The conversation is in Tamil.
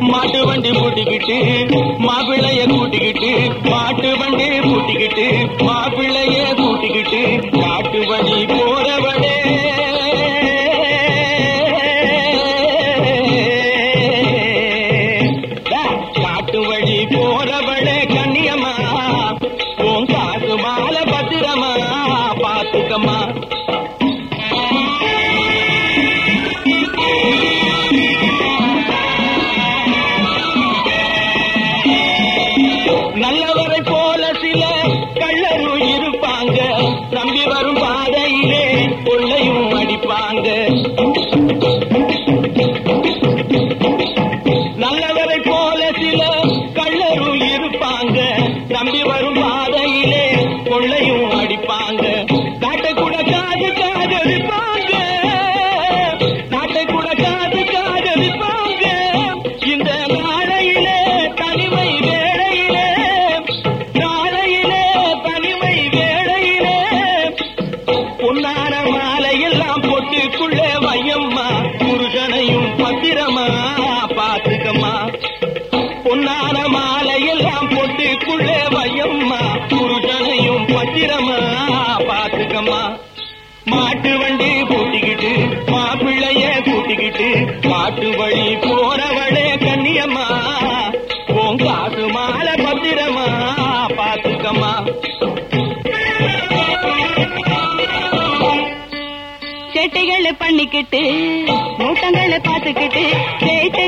மாட்டு வண்டி பூட்டிக்கிட்டு மாப்பிள்ளைய கூட்டிக்கிட்டு மாட்டு வண்டி பூட்டிக்கிட்டு மாப்பிள்ளைய கூட்டிக்கிட்டு காட்டு வழி போறவளே டா, காட்டு வழி போறவளே கண்ணியம்மா உன் காசு மாலை பத்திரமா பாத்துக்கம்மா நல்லவரை போல சில கள்ளரும் இருப்பாங்க நம்பி வரும் பாதையிலே கொள்ளையும் அடிப்பாங்க நல்லவரை போல சில கள்ளரும் இருப்பாங்க நம்பி வரும் பாதையிலே கொள்ளையும் அடிப்பாங்க நாட்டை கூட காது காதலிப்பாங்க நாட்டை கூட காது காதலிப்பாங்க இந்த நாளையிலே தனிமை வேளையிலே நாளையிலே தனிமை வேளையிலே பொன்னான மாலையெல்லாம் பொட்டுக்குள்ளே வையம்மா புருஷனையும் பத்திரமா பாத்துக்கம்மா பொன்னான மாலையெல்லாம் பொட்டுக்குள்ளே வையம்மா புருஷனையும் பத்திரமா பாத்துக்கம்மா மாட்டு வண்டி கூட்டிக்கிட்டு மாப்பிள்ளைய கூட்டிக்கிட்டு காட்டு வழி போறவளே கண்ணியம்மா உன் காசு மாலை பத்திரமா பாத்துக்கம்மா சேட்டைகளை பண்ணிக்கிட்டு மூட்டங்களை பார்த்துக்கிட்டு சேட்டை